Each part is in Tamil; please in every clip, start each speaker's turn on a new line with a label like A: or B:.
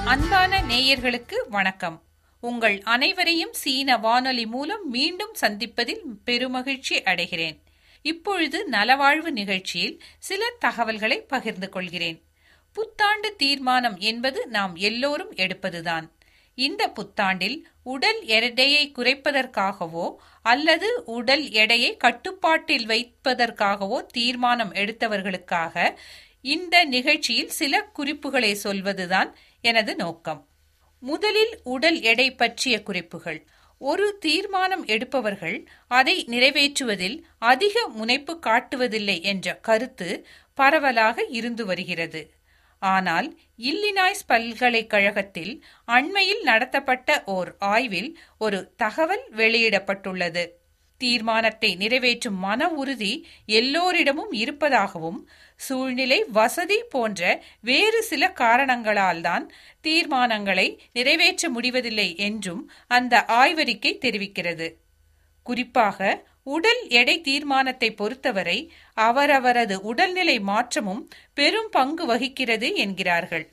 A: அன்பான நேயர்களுக்கு வணக்கம் உங்கள் அனைவரையும் சீன வானொலி மூலம் மீண்டும் சந்திப்பதில் பெருமகிழ்ச்சி அடைகிறேன் இப்பொழுது நலவாழ்வு நிகழ்ச்சியில் சில தகவல்களை பகிர்ந்து கொள்கிறேன் புத்தாண்டு தீர்மானம் என்பது நாம் எல்லோரும் எடுப்பதுதான் இந்த புத்தாண்டில் உடல் எடையை குறைப்பதற்காகவோ அல்லது உடல் எடையை கட்டுப்பாட்டில் வைப்பதற்காகவோ தீர்மானம் எடுத்தவர்களுக்காக இந்த நிகழ்ச்சியில் சில குறிப்புகளை சொல்வதுதான் எனது நோக்கம் முதலில் உடல் எடை பற்றிய குறிப்புகள் ஒரு தீர்மானம் எடுப்பவர்கள் அதை நிறைவேற்றுவதில் அதிக முனைப்பு காட்டுவதில்லை என்ற கருத்து பரவலாக இருந்து வருகிறது ஆனால் இல்லினாய்ஸ் பல்கலைக்கழகத்தில் அண்மையில் நடத்தப்பட்ட ஓர் ஆய்வில் ஒரு தகவல் வெளியிடப்பட்டுள்ளது தீர்மானத்தை நிறைவேற்றும் மன உறுதி எல்லோரிடமும் இருப்பதாகவும் சூழ்நிலை வசதி போன்ற வேறு சில காரணங்களால் தான் தீர்மானங்களை நிறைவேற்ற முடிவதில்லை என்றும் அந்த ஆய்வறிக்கை தெரிவிக்கிறது குறிப்பாக உடல் எடை தீர்மானத்தை பொறுத்தவரை அவரவரது உடல்நிலை மாற்றமும் பெரும் பங்கு வகிக்கிறது என்கிறார்கள்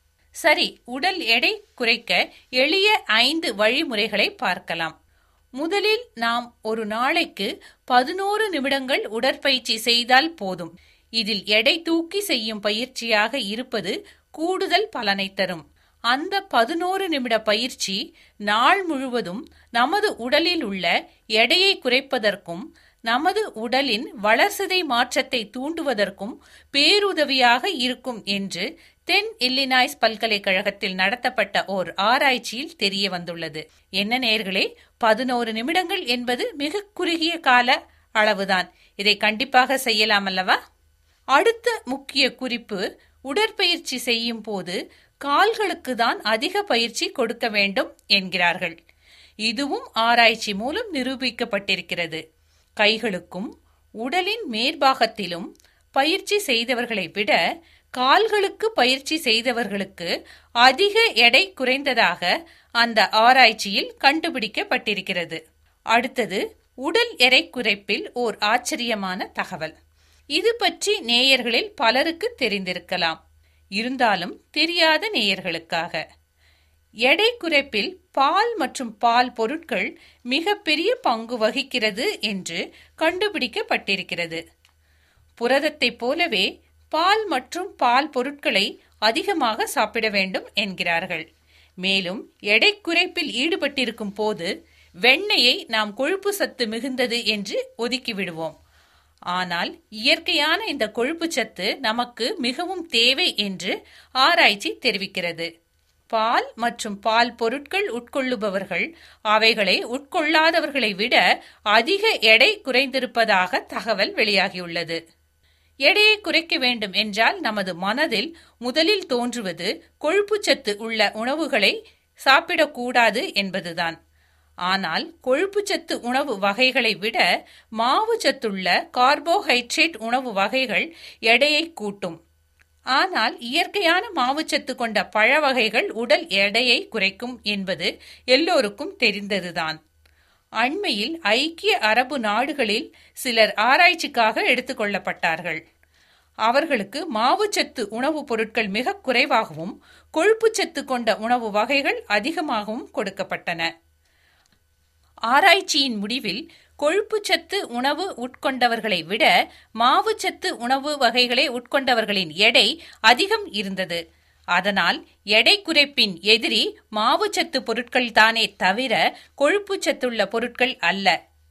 A: சரி உடல் எடை குறைக்க எளிய ஐந்து வழிமுறைகளை பார்க்கலாம் முதலில் நாம் ஒரு நாளைக்கு பதினோரு நிமிடங்கள் உடற்பயிற்சி செய்தால் போதும் இதில் எடை தூக்கி செய்யும் பயிற்சியாக இருப்பது கூடுதல் பலனை தரும் அந்த பதினோரு நிமிட பயிற்சி நாள் முழுவதும் நமது உடலில் உள்ள எடையை குறைப்பதற்கும் நமது உடலின் வளர்சிதை மாற்றத்தை தூண்டுவதற்கும் பேருதவியாக இருக்கும் என்று தென் இல்லினாய்ஸ் பல்கலைக்கழகத்தில் நடத்தப்பட்ட ஓர் ஆராய்ச்சியில் தெரிய வந்துள்ளது என்ன நேர்களே பதினோரு நிமிடங்கள் என்பது மிக குறுகிய கால அளவுதான் இதை கண்டிப்பாக செய்யலாம் அல்லவா அடுத்த முக்கிய குறிப்பு உடற்பயிற்சி செய்யும் போது கால்களுக்கு தான் அதிக பயிற்சி கொடுக்க வேண்டும் என்கிறார்கள் இதுவும் ஆராய்ச்சி மூலம் நிரூபிக்கப்பட்டிருக்கிறது கைகளுக்கும் உடலின் மேற்பாகத்திலும் பயிற்சி செய்தவர்களை விட கால்களுக்கு பயிற்சி செய்தவர்களுக்கு அதிக எடை குறைந்ததாக அந்த ஆராய்ச்சியில் கண்டுபிடிக்கப்பட்டிருக்கிறது அடுத்தது உடல் எடை குறைப்பில் ஓர் ஆச்சரியமான தகவல் இது பற்றி நேயர்களில் பலருக்கு தெரிந்திருக்கலாம் இருந்தாலும் தெரியாத நேயர்களுக்காக எடை குறைப்பில் பால் மற்றும் பால் பொருட்கள் மிக பெரிய பங்கு வகிக்கிறது என்று கண்டுபிடிக்கப்பட்டிருக்கிறது புரதத்தை போலவே பால் மற்றும் பால் பொருட்களை அதிகமாக சாப்பிட வேண்டும் என்கிறார்கள் மேலும் எடை குறைப்பில் ஈடுபட்டிருக்கும் போது வெண்ணெயை நாம் கொழுப்பு சத்து மிகுந்தது என்று ஒதுக்கி விடுவோம் ஆனால் இயற்கையான இந்த கொழுப்பு சத்து நமக்கு மிகவும் தேவை என்று ஆராய்ச்சி தெரிவிக்கிறது பால் மற்றும் பால் பொருட்கள் உட்கொள்ளுபவர்கள் அவைகளை உட்கொள்ளாதவர்களை விட அதிக எடை குறைந்திருப்பதாக தகவல் வெளியாகியுள்ளது எடையை குறைக்க வேண்டும் என்றால் நமது மனதில் முதலில் தோன்றுவது கொழுப்புச்சத்து உள்ள உணவுகளை சாப்பிடக்கூடாது என்பதுதான் ஆனால் கொழுப்புச்சத்து உணவு வகைகளை விட மாவு சத்துள்ள கார்போஹைட்ரேட் உணவு வகைகள் எடையை கூட்டும் ஆனால் இயற்கையான மாவுச்சத்து கொண்ட பழ வகைகள் உடல் எடையை குறைக்கும் என்பது எல்லோருக்கும் தெரிந்ததுதான் அண்மையில் ஐக்கிய அரபு நாடுகளில் சிலர் ஆராய்ச்சிக்காக எடுத்துக்கொள்ளப்பட்டார்கள் அவர்களுக்கு மாவுச்சத்து உணவுப் பொருட்கள் மிக குறைவாகவும் கொழுப்புச்சத்து கொண்ட உணவு வகைகள் அதிகமாகவும் கொடுக்கப்பட்டன ஆராய்ச்சியின் முடிவில் கொழுப்புச்சத்து உணவு உட்கொண்டவர்களை விட மாவுச்சத்து உணவு வகைகளை உட்கொண்டவர்களின் எடை அதிகம் இருந்தது அதனால் எடை குறைப்பின் எதிரி மாவுச்சத்து பொருட்கள் தானே தவிர கொழுப்புச்சத்துள்ள பொருட்கள் அல்ல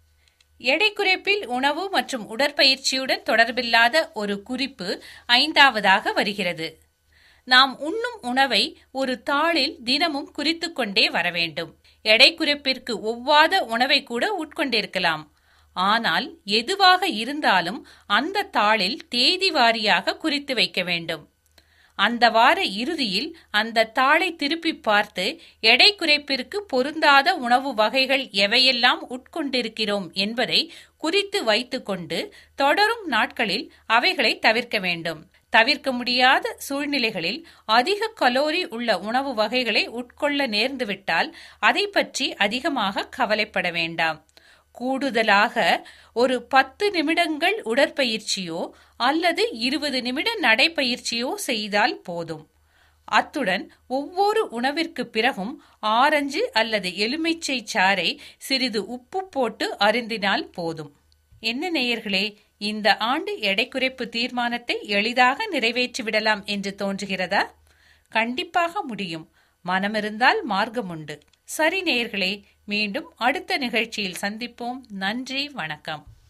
A: எடை குறைப்பில் உணவு மற்றும் உடற்பயிற்சியுடன் தொடர்பில்லாத ஒரு குறிப்பு ஐந்தாவதாக வருகிறது நாம் உண்ணும் உணவை ஒரு தாளில் தினமும் குறித்து கொண்டே வர வேண்டும் எடை குறைப்பிற்கு ஒவ்வாத உணவை கூட உட்கொண்டிருக்கலாம் ஆனால் எதுவாக இருந்தாலும் அந்த தாளில் தேதி வாரியாக குறித்து வைக்க வேண்டும் அந்த வார இறுதியில் அந்த தாளை திருப்பி பார்த்து எடை குறைப்பிற்கு பொருந்தாத உணவு வகைகள் எவையெல்லாம் உட்கொண்டிருக்கிறோம் என்பதை குறித்து வைத்துக்கொண்டு தொடரும் நாட்களில் அவைகளை தவிர்க்க வேண்டும் தவிர்க்க முடியாத சூழ்நிலைகளில் அதிக கலோரி உள்ள உணவு வகைகளை உட்கொள்ள நேர்ந்துவிட்டால் அதை பற்றி அதிகமாக கவலைப்பட வேண்டாம் கூடுதலாக ஒரு பத்து நிமிடங்கள் உடற்பயிற்சியோ அல்லது இருபது நிமிட நடைப்பயிற்சியோ செய்தால் போதும் அத்துடன் ஒவ்வொரு உணவிற்கு பிறகும் ஆரஞ்சு அல்லது எலுமிச்சை சாறை சிறிது உப்பு போட்டு அருந்தினால் போதும் என்ன நேயர்களே இந்த ஆண்டு எடை குறைப்பு தீர்மானத்தை எளிதாக நிறைவேற்றிவிடலாம் என்று தோன்றுகிறதா கண்டிப்பாக முடியும் மனமிருந்தால் மார்க்கம் உண்டு சரி நேயர்களே மீண்டும் அடுத்த நிகழ்ச்சியில் சந்திப்போம் நன்றி வணக்கம்